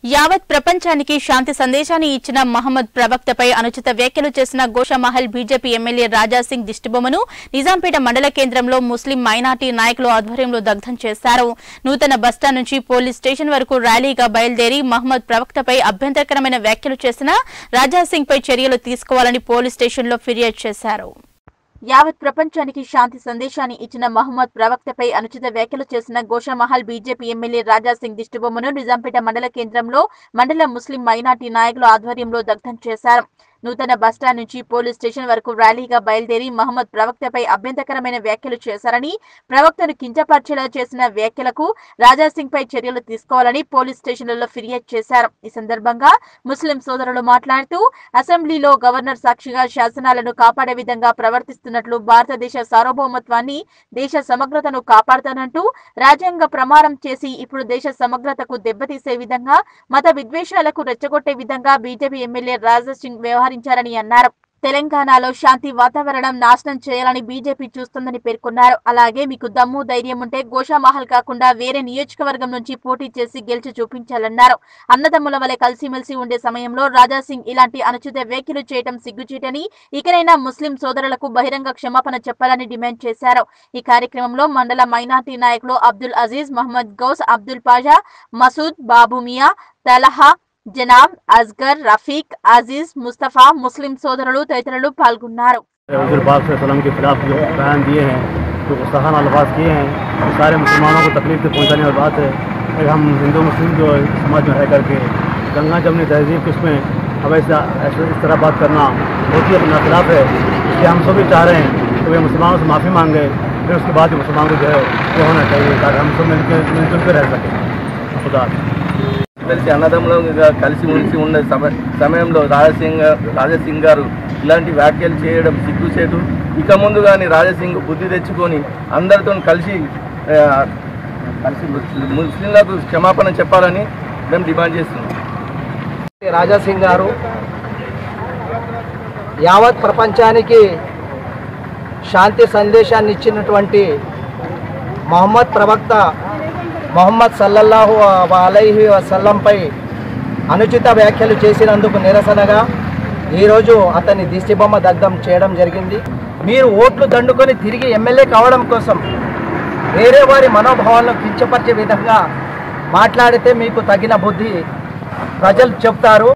యావత్ ప్రపంచానికి శాంతి సందేశాన్ని ఇచ్చిన మహమ్మద్ ప్రవక్తపై అనుచిత వ్యాఖ్యలు చేసిన గోషామహల్ బీజేపీ ఎమ్మెల్యే రాజాసింగ్ దిష్టిబొమ్మను నిజాంపేట మండల కేంద్రంలో ముస్లిం మైనార్టీ నాయకులు ఆధ్వర్యంలో దగ్ధం చేశారు నూతన బస్టాండ్ నుంచి పోలీస్ స్టేషన్ వరకు ర్యాలీగా బయలుదేరి మహమ్మద్ ప్రవక్తపై అభ్యంతరకరమైన వ్యాఖ్యలు చేసిన రాజాసింగ్ పై చర్యలు తీసుకోవాలని పోలీస్ స్టేషన్లో ఫిర్యాదు చేశారు యావత్ ప్రపంచానికి శాంతి సందేశాన్ని ఇచ్చిన మహమ్మద్ ప్రవక్తపై అనుచిత వ్యాఖ్యలు చేసిన గోషామహల్ బీజేపీ ఎమ్మెల్యే రాజాసింగ్ దిష్టిబొమ్మను నిజాంపేట మండల కేంద్రంలో మండల ముస్లిం మైనార్టీ నాయకుల ఆధ్వర్యంలో దగ్ధం చేశారు నూతన బస్టాండ్ నుంచి పోలీస్ స్టేషన్ వరకు ర్యాలీగా బయలుదేరి మహమ్మద్ ప్రవక్తపై అభ్యంతరకరమైన వ్యాఖ్యలు చేశారని ప్రవక్తను కించపరిచేలా చేసిన వ్యాఖ్యలకు రాజాసింగ్ పై చర్యలు తీసుకోవాలని పోలీస్ స్టేషన్లలో ఫిర్యాదు చేశారు ఈ సందర్భంగా ముస్లిం సోదరులు మాట్లాడుతూ అసెంబ్లీలో గవర్నర్ సాక్షిగా శాసనాలను కాపాడే విధంగా ప్రవర్తిస్తున్నట్లు భారతదేశ సార్వభౌమత్వాన్ని దేశ సమగ్రతను కాపాడుతానంటూ రాజ్యాంగ ప్రమాణం చేసి ఇప్పుడు దేశ సమగ్రతకు దెబ్బతీసే విధంగా మత విద్వేషాలకు రెచ్చగొట్టే విధంగా బీజేపీ ఎమ్మెల్యే రాజాసింగ్ వ్యవహరించారని అన్నారు తెలంగాణలో శాంతి వాతావరణం నాశనం చేయాలని బీజేపీ చూస్తుందని పేర్కొన్నారు అలాగే మీకు దమ్ము ధైర్యం ఉంటే గోషామహల్ కాకుండా వేరే నియోజకవర్గం నుంచి పోటీ చేసి గెలిచి చూపించాలన్నారు అన్నదమ్ముల వలె కలిసిమెలిసి ఉండే సమయంలో రాజాసింగ్ ఇలాంటి అనుచిత వ్యాఖ్యలు చేయడం సిగ్గుచేటని ఇకనైనా ముస్లిం సోదరులకు బహిరంగ క్షమాపణ చెప్పాలని డిమాండ్ చేశారు ఈ కార్యక్రమంలో మండల మైనార్టీ నాయకులు అబ్దుల్ అజీజ్ మహమ్మద్ గౌస్ అబ్దుల్ పాషా మసూద్ బాబు మియా తలహా జనాబ్ అస్గర్ రఫీక్ అజీజ్ ముస్తఫా ముస్లిం సోదరులు తదితరులు పాల్గొన్నారు हजूर पाक वसल्लम के खिलाफ जो बयान दिए हैं जो गुस्ताखान अल्फाज किए हैं वो सारे मुसलमानों को तकलीफ से पहुंचाने वाली बात है एक हम हिंदू मुस्लिम जो समाज में रह करके गंगा जमनी तहजीब किस्में अब ऐसा ऐसे इस तरह बात करना बहुत ही अपना खिलाफ है इसलिए हम सभी चाह रहे हैं कि वे मुसलमानों से माफ़ी मांगे फिर उसके बाद ही मुसलमान को जो है वो होना चाहिए ताकि हम सब मिलकर मिलजुल कर रह सकें खुदा हाफिज़। కలిసి అన్నదమ్ములుగా కలిసి ఉలిసి ఉన్న సమ సమయంలో రాజసింగ్ రాజసింగ్ గారు ఇలాంటి వ్యాఖ్యలు చేయడం సిగ్గుచేటు ఇక ముందు కానీ రాజసింగ్ బుద్ధి తెచ్చుకొని అందరితో కలిసి ఆ, కలిసి ముస్లిం- ముస్లింలకు క్షమాపణ చెప్పాలని మేము డిమాండ్ చేస్తున్నాం రాజాసింగ్ గారు యావత్ ప్రపంచానికి శాంతి సందేశాన్ని ఇచ్చినటువంటి మొహమ్మద్ ప్రవక్త మొహమ్మద్ సల్లల్లాహు అలైహి వసల్లంపై అనుచిత వ్యాఖ్యలు చేసినందుకు నిరసనగా ఈరోజు అతన్ని దిష్టిబొమ్మ దగ్ధం చేయడం జరిగింది మీరు ఓట్లు దండుకొని తిరిగి ఎమ్మెల్యే కావడం కోసం వేరే వారి మనోభావాలను కించపరిచే విధంగా మాట్లాడితే మీకు తగిన బుద్ధి ప్రజలు చెప్తారు